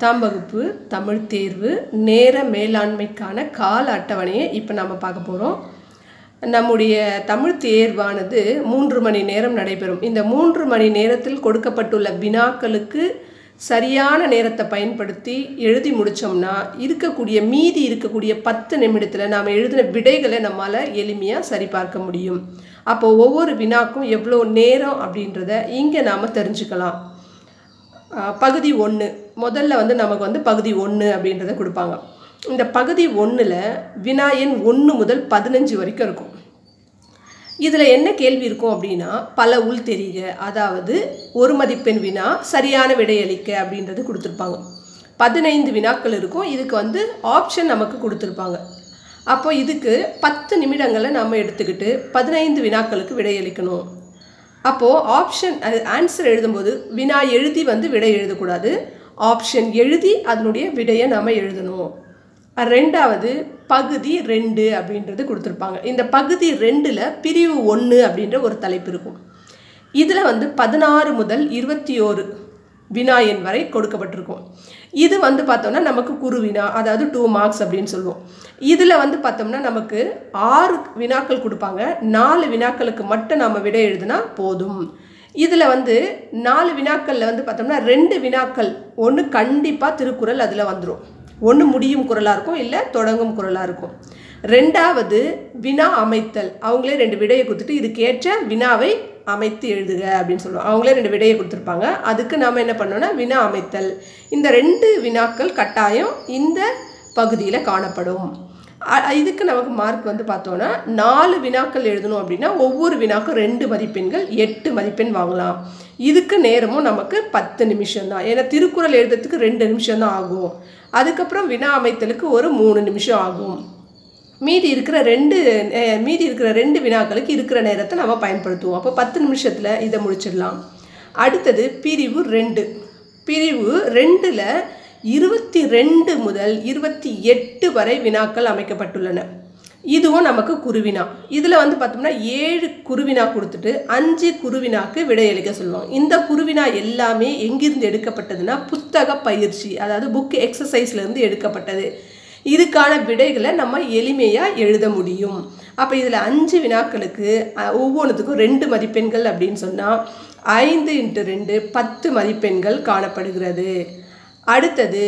பத்தாம் வகுப்பு தமிழ் தேர்வு நேர மேலாண்மைக்கான கால அட்டவணையை இப்போ நம்ம பார்க்க போகிறோம் நம்முடைய தமிழ் தேர்வானது மூன்று மணி நேரம் நடைபெறும் இந்த மூன்று மணி நேரத்தில் கொடுக்கப்பட்டுள்ள வினாக்களுக்கு சரியான நேரத்தை பயன்படுத்தி எழுதி முடித்தோம்னா இருக்கக்கூடிய மீதி இருக்கக்கூடிய பத்து நிமிடத்தில் நாம் எழுதின விடைகளை நம்மால் எளிமையாக சரிபார்க்க முடியும் அப்போ ஒவ்வொரு வினாக்கும் எவ்வளோ நேரம் அப்படின்றத இங்கே நாம் தெரிஞ்சுக்கலாம் அஹ் பகுதி ஒன்று முதல்ல வந்து நமக்கு வந்து பகுதி ஒன்று அப்படின்றத கொடுப்பாங்க இந்த பகுதி ஒன்றில் வினா எண் ஒன்று முதல் பதினஞ்சு வரைக்கும் இருக்கும் இதில் என்ன கேள்வி இருக்கும் அப்படின்னா பல உள் தெரிக அதாவது ஒரு மதிப்பெண் வினா சரியான விடையளிக்க அப்படின்றது கொடுத்துருப்பாங்க பதினைந்து வினாக்கள் இருக்கும் இதுக்கு வந்து ஆப்ஷன் நமக்கு கொடுத்துருப்பாங்க அப்போ இதுக்கு பத்து நிமிடங்களை நம்ம எடுத்துக்கிட்டு பதினைந்து வினாக்களுக்கு விடையளிக்கணும் அப்போது ஆப்ஷன் அது ஆன்சர் எழுதும்போது வினா எழுதி வந்து விடை எழுதக்கூடாது ஆப்ஷன் எழுதி அதனுடைய விடையை நாம் எழுதணும் ரெண்டாவது பகுதி ரெண்டு அப்படின்றது கொடுத்துருப்பாங்க இந்த பகுதி ரெண்டில் பிரிவு ஒன்று அப்படின்ற ஒரு தலைப்பு இருக்கும் இதில் வந்து பதினாறு முதல் இருபத்தி ஓரு வினா எண் வரை கொடுக்கப்பட்டிருக்கும் இது வந்து பார்த்தோம்னா நமக்கு குறு வினா அதாவது டூ மார்க்ஸ் அப்படின்னு சொல்லுவோம் இதில் வந்து பார்த்தோம்னா நமக்கு ஆறு வினாக்கள் கொடுப்பாங்க நாலு வினாக்களுக்கு மட்டும் நம்ம விடை எழுதுனா போதும் இதில் வந்து நாலு வினாக்களில் வந்து பார்த்தோம்னா ரெண்டு வினாக்கள் ஒன்று கண்டிப்பாக திருக்குறள் அதில் வந்துடும் ஒன்று முடியும் குரலாக இருக்கும் இல்லை தொடங்கும் குரலாக இருக்கும் ரெண்டாவது வினா அமைத்தல் அவங்களே ரெண்டு விடையை கொடுத்துட்டு இதுக்கேற்ற வினாவை அமைத்து எழுதுக அப்படின்னு சொல்லுவாங்க அவங்களே ரெண்டு விடையை கொடுத்துருப்பாங்க அதுக்கு நாம் என்ன பண்ணோம்னா வினா அமைத்தல் இந்த ரெண்டு வினாக்கள் கட்டாயம் இந்த பகுதியில் காணப்படும் அ- இதுக்கு நமக்கு மார்க் வந்து பார்த்தோன்னா நாலு வினாக்கள் எழுதணும் அப்படின்னா ஒவ்வொரு வினாக்கும் ரெண்டு மதிப்பெண்கள் எட்டு மதிப்பெண் வாங்கலாம் இதுக்கு நேரமும் நமக்கு பத்து நிமிஷம் தான் ஏன்னா திருக்குறள் எழுதுறதுக்கு ரெண்டு நிமிஷம் தான் ஆகும் அதுக்கப்புறம் வினா அமைத்தலுக்கு ஒரு மூணு நிமிஷம் ஆகும் மீதி இருக்கிற ரெண்டு அஹ், மீதி இருக்கிற ரெண்டு வினாக்களுக்கு இருக்கிற நேரத்தை நம்ம பயன்படுத்துவோம் அப்போ பத்து நிமிஷத்தில் இதை முடிச்சிடலாம் அடுத்தது பிரிவு ரெண்டு பிரிவு ரெண்டில் இருபத்தி ரெண்டு முதல் இருபத்தி எட்டு வரை வினாக்கள் அமைக்கப்பட்டுள்ளன இதுவும் நமக்கு குருவினா இதில் வந்து பார்த்தோம்னா ஏழு குருவினா கொடுத்துட்டு அஞ்சு குருவினாக்கு விடையளிக்க சொல்லுவாங்க இந்த குருவினா எல்லாமே எங்கிருந்து எடுக்கப்பட்டதுன்னா புத்தக பயிற்சி அதாவது புக் எக்ஸசைஸ்லேருந்து எடுக்கப்பட்டது இதுக்கான விடைகளை நம்ம எளிமையாக எழுத முடியும் அப்போ இதில் அஞ்சு வினாக்களுக்கு அஹ், ஒவ்வொன்றுத்துக்கும் ரெண்டு மதிப்பெண்கள் அப்படின்னு சொன்னால் ஐந்து இன்ட்டு ரெண்டு பத்து மதிப்பெண்கள் காணப்படுகிறது அடுத்தது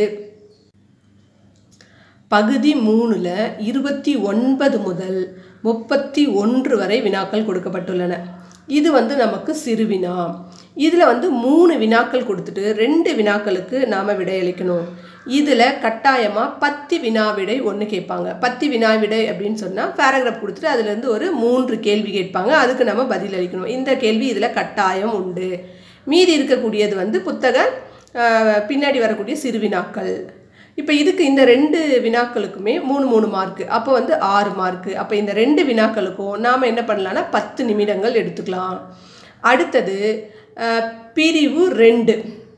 பகுதி மூணில் இருபத்தி ஒன்பது முதல் முப்பத்தி ஒன்று வரை வினாக்கள் கொடுக்கப்பட்டுள்ளன இது வந்து நமக்கு சிறுவினா இதில் வந்து மூணு வினாக்கள் கொடுத்துட்டு ரெண்டு வினாக்களுக்கு நாம் விடையளிக்கணும் இதில் கட்டாயமாக பத்தி வினா விடை ஒன்று கேட்பாங்க பத்தி வினா விடை அப்படின்னு சொன்னால் பேராகிராஃப் கொடுத்துட்டு அதுலேருந்து ஒரு மூன்று கேள்வி கேட்பாங்க அதுக்கு நம்ம பதில் அளிக்கணும் இந்த கேள்வி இதில் கட்டாயம் உண்டு மீதி இருக்கக்கூடியது வந்து புத்தக ஆஹ், பின்னாடி வரக்கூடிய சிறுவினாக்கள் இப்போ இதுக்கு இந்த ரெண்டு வினாக்களுக்குமே மூணு மூணு மார்க்கு அப்போ வந்து ஆறு மார்க்கு அப்போ இந்த ரெண்டு வினாக்களுக்கும் நாம் என்ன பண்ணலாம்னா பத்து நிமிடங்கள் எடுத்துக்கலாம் அடுத்தது அஹ், பிரிவு ரெண்டு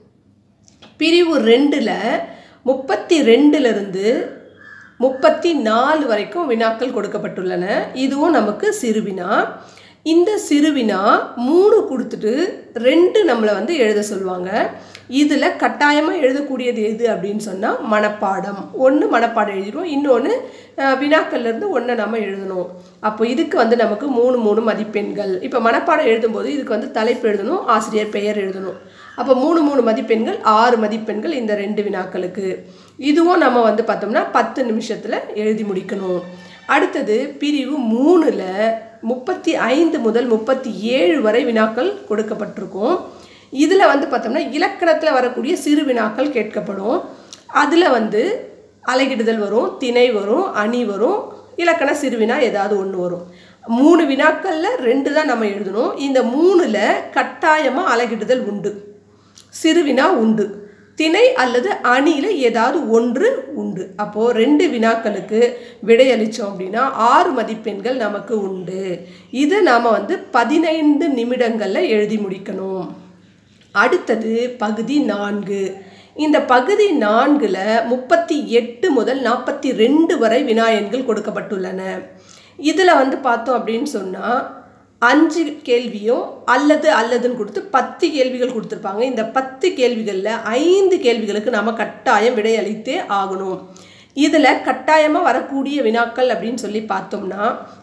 பிரிவு ரெண்டில் முப்பத்தி ரெண்டுலேருந்து முப்பத்தி நாலு வரைக்கும் வினாக்கள் கொடுக்கப்பட்டுள்ளன இதுவும் நமக்கு சிறுவினா இந்த சிறுவினா மூணு கொடுத்துட்டு ரெண்டு நம்மளை வந்து எழுத சொல்லுவாங்க இதில் கட்டாயமாக எழுதக்கூடியது எது அப்படின்னு சொன்னால் மனப்பாடம் ஒன்று மனப்பாடம் எழுதிடுவோம் இன்னொன்று வினாக்கள்லேருந்து ஒன்றை நம்ம எழுதணும் அப்போ இதுக்கு வந்து நமக்கு மூணு மூணு மதிப்பெண்கள் இப்போ மனப்பாடம் எழுதும்போது இதுக்கு வந்து தலைப்பு எழுதணும் ஆசிரியர் பெயர் எழுதணும் அப்போ மூணு மூணு மதிப்பெண்கள் ஆறு மதிப்பெண்கள் இந்த ரெண்டு வினாக்களுக்கு இதுவும் நம்ம வந்து பார்த்தோம்னா பத்து நிமிஷத்தில் எழுதி முடிக்கணும் அடுத்தது பிரிவு மூணில் முப்பத்தி ஐந்து முதல் முப்பத்தி ஏழு வரை வினாக்கள் கொடுக்கப்பட்டிருக்கும் இதில் வந்து பார்த்தோம்னா இலக்கணத்தில் வரக்கூடிய சிறு வினாக்கள் கேட்கப்படும் அதில் வந்து அலகிடுதல் வரும் திணை வரும் அணி வரும் இலக்கண சிறுவினா ஏதாவது ஒன்று வரும் மூணு வினாக்களில் ரெண்டு தான் நம்ம எழுதணும் இந்த மூணில் கட்டாயமாக அலகிடுதல் உண்டு சிறுவினா உண்டு திணை அல்லது அணியில் ஏதாவது ஒன்று உண்டு அப்போது ரெண்டு வினாக்களுக்கு விடையளித்தோம் அப்படின்னா ஆறு மதிப்பெண்கள் நமக்கு உண்டு இதை நாம் வந்து பதினைந்து நிமிடங்களில் எழுதி முடிக்கணும் அடுத்தது பகுதி நான்கு இந்த பகுதி நான்கில் முப்பத்தி எட்டு முதல் நாற்பத்தி ரெண்டு வரை வினா எண்கள் கொடுக்கப்பட்டுள்ளன இதில் வந்து பார்த்தோம் அப்படின்னு சொன்னால் அஞ்சு கேள்வியும் அல்லது அல்லதுன்னு கொடுத்து பத்து கேள்விகள் கொடுத்துருப்பாங்க இந்த பத்து கேள்விகளில் ஐந்து கேள்விகளுக்கு நம்ம கட்டாயம் விடையளித்தே ஆகணும் இதில் கட்டாயமாக வரக்கூடிய வினாக்கள் அப்படின்னு சொல்லி பார்த்தோம்னா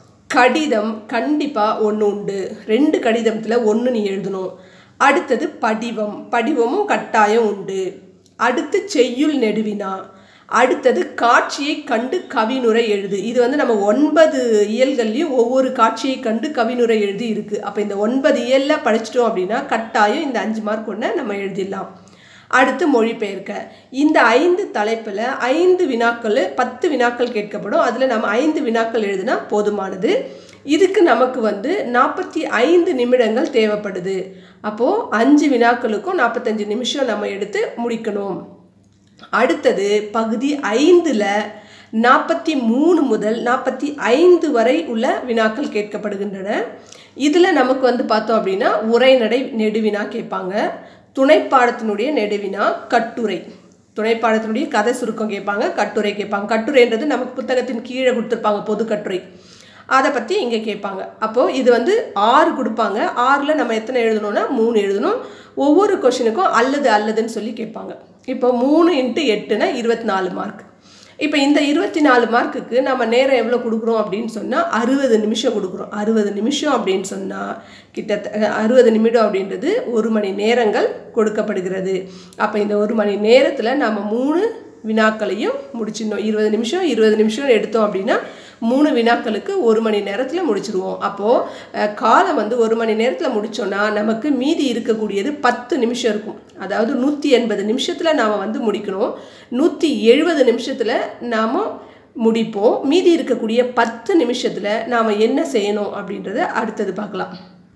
கடிதம் கண்டிப்பாக ஒன்று உண்டு ரெண்டு கடிதத்தில் ஒன்று நீ எழுதணும் அடுத்தது படிவம் படிவமும் கட்டாயம் உண்டு அடுத்து செய்யுள் நெடுவினா அடுத்தது காட்சியை கண்டு கவினுரை எழுது இது வந்து நம்ம ஒன்பது இயல்கள்லையும் ஒவ்வொரு காட்சியை கண்டு கவினுரை எழுதி இருக்கு அப்போ இந்த ஒன்பது இயலில் படிச்சிட்டோம் அப்படின்னா கட்டாயம் இந்த அஞ்சு மார்க் ஒன்று நம்ம எழுதிடலாம் அடுத்து மொழிபெயர்க்க இந்த ஐந்து தலைப்பில் ஐந்து வினாக்கள் பத்து வினாக்கள் கேட்கப்படும் அதில் நம்ம ஐந்து வினாக்கள் எழுதினா போதுமானது இதுக்கு நமக்கு வந்து நாற்பத்தி ஐந்து நிமிடங்கள் தேவைப்படுது அப்போது அஞ்சு வினாக்களுக்கும் நாற்பத்தஞ்சு நிமிஷம் நம்ம எடுத்து முடிக்கணும் அடுத்தது பகுதி ஐந்தில் நாற்பத்தி மூணு முதல் நாற்பத்தி ஐந்து வரை உள்ள வினாக்கள் கேட்கப்படுகின்றன இதில் நமக்கு வந்து பார்த்தோம் அப்படின்னா உரைநடை நெடுவினா கேட்பாங்க துணைப்பாடத்தினுடைய நெடுவினா கட்டுரை துணைப்பாடத்தினுடைய கதை சுருக்கம் கேட்பாங்க கட்டுரை கேட்பாங்க கட்டுரைன்றது நமக்கு புத்தகத்தின் கீழே கொடுத்துருப்பாங்க பொது கட்டுரை அதை பற்றி இங்கே கேட்பாங்க அப்போது இது வந்து ஆறு கொடுப்பாங்க ஆறில் நம்ம எத்தனை எழுதணும்னா மூணு எழுதணும் ஒவ்வொரு கொஷினுக்கும் அல்லது அல்லதுன்னு சொல்லி கேட்பாங்க இப்போ மூணு இன்ட்டு எட்டுனா இருபத்தி நாலு மார்க் இப்போ இந்த இருபத்தி நாலு மார்க்குக்கு நம்ம நேரம் எவ்வளோ கொடுக்குறோம் அப்படின்னு சொன்னால் அறுபது நிமிஷம் கொடுக்குறோம் அறுபது நிமிஷம் அப்படின்னு சொன்னால் கிட்டத்தட்ட அறுபது நிமிடம் அப்படின்றது ஒரு மணி நேரங்கள் கொடுக்கப்படுகிறது அப்போ இந்த ஒரு மணி நேரத்தில் நம்ம மூணு வினாக்களையும் முடிச்சிடணும் இருபது நிமிஷம் இருபது நிமிஷம் எடுத்தோம் அப்படின்னா மூணு வினாக்களுக்கு ஒரு மணி நேரத்தில் முடிச்சிருவோம் அப்போது காலம் வந்து ஒரு மணி நேரத்தில் முடித்தோன்னா நமக்கு மீதி இருக்கக்கூடியது பத்து நிமிஷம் இருக்கும் அதாவது நூற்றி எண்பது நிமிஷத்தில் நாம் வந்து முடிக்கணும் நூற்றி எழுபது நிமிஷத்தில் நாம் முடிப்போம் மீதி இருக்கக்கூடிய பத்து நிமிஷத்தில் நாம் என்ன செய்யணும் அப்படின்றத அடுத்தது பார்க்கலாம்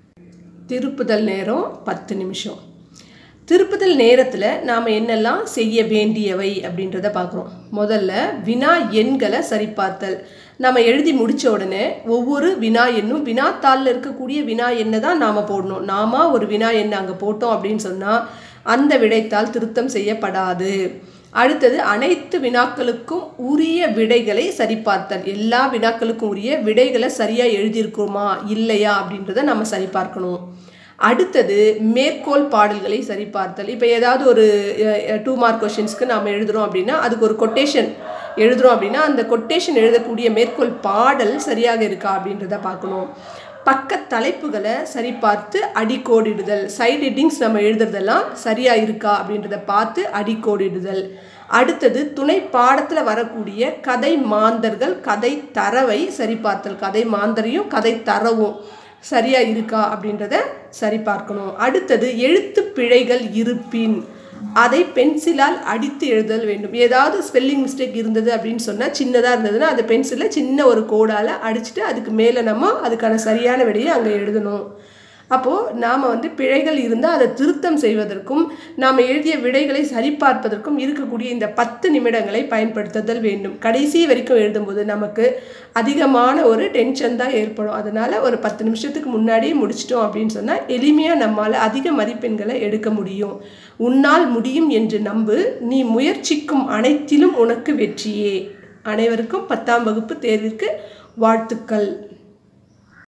திருப்புதல் நேரம் பத்து நிமிஷம் திருப்புதல் நேரத்தில் நாம் என்னெல்லாம் செய்ய வேண்டியவை அப்படின்றத பார்க்குறோம் முதல்ல வினா எண்களை சரிபார்த்தல் நம்ம எழுதி முடித்த உடனே ஒவ்வொரு வினா எண்ணும் வினாத்தாளில் இருக்கக்கூடிய வினா எண்ணை தான் நாம் போடணும் நாம ஒரு வினா எண்ணை அங்கே போட்டோம் அப்படின்னு சொன்னால் அந்த விடைத்தாள் திருத்தம் செய்யப்படாது அடுத்தது அனைத்து வினாக்களுக்கும் உரிய விடைகளை சரிபார்த்தல் எல்லா வினாக்களுக்கும் உரிய விடைகளை சரியாக எழுதியிருக்கிறோமா இல்லையா அப்படின்றத நம்ம சரிபார்க்கணும் அடுத்தது மேற்கோள் பாடல்களை சரிபார்த்தல் இப்போ ஏதாவது ஒரு டூ மார்க் கொஷின்ஸ்க்கு நாம் எழுதுகிறோம் அப்படின்னா அதுக்கு ஒரு கொட்டேஷன் எழுதுகிறோம் அப்படின்னா அந்த கொட்டேஷன் எழுதக்கூடிய மேற்கோள் பாடல் சரியாக இருக்கா அப்படின்றத பார்க்கணும் பக்க தலைப்புகளை சரிபார்த்து அடிக்கோடிடுதல் சைட் ஹெட்டிங்ஸ் நம்ம எழுதுறதெல்லாம் சரியாக இருக்கா அப்படின்றத பார்த்து அடிக்கோடிடுதல் அடுத்தது துணை பாடத்தில் வரக்கூடிய கதை மாந்தர்கள் கதை தரவை சரிபார்த்தல் கதை மாந்தரையும் கதை தரவும் சரியாக இருக்கா அப்படின்றத சரி பார்க்கணும் அடுத்தது எழுத்து பிழைகள் இருப்பின் அதை பென்சிலால் அடித்து எழுதல் வேண்டும் ஏதாவது ஸ்பெல்லிங் மிஸ்டேக் இருந்தது அப்படின்னு சொன்னால் சின்னதாக இருந்ததுன்னா அதை பென்சிலில் சின்ன ஒரு கோடால் அடிச்சுட்டு அதுக்கு மேலே நம்ம அதுக்கான சரியான விடையை அங்கே எழுதணும் அப்போது நாம் வந்து பிழைகள் இருந்தால் அதை திருத்தம் செய்வதற்கும் நாம் எழுதிய விடைகளை சரிபார்ப்பதற்கும் இருக்கக்கூடிய இந்த பத்து நிமிடங்களை பயன்படுத்துதல் வேண்டும் கடைசி வரைக்கும் எழுதும்போது நமக்கு அதிகமான ஒரு டென்ஷன் தான் ஏற்படும் அதனால் ஒரு பத்து நிமிஷத்துக்கு முன்னாடியே முடிச்சிட்டோம் அப்படின்னு சொன்னால் எளிமையாக நம்மால் அதிக மதிப்பெண்களை எடுக்க முடியும் உன்னால் முடியும் என்று நம்பு நீ முயற்சிக்கும் அனைத்திலும் உனக்கு வெற்றியே அனைவருக்கும் பத்தாம் வகுப்பு தேர்விற்கு வாழ்த்துக்கள்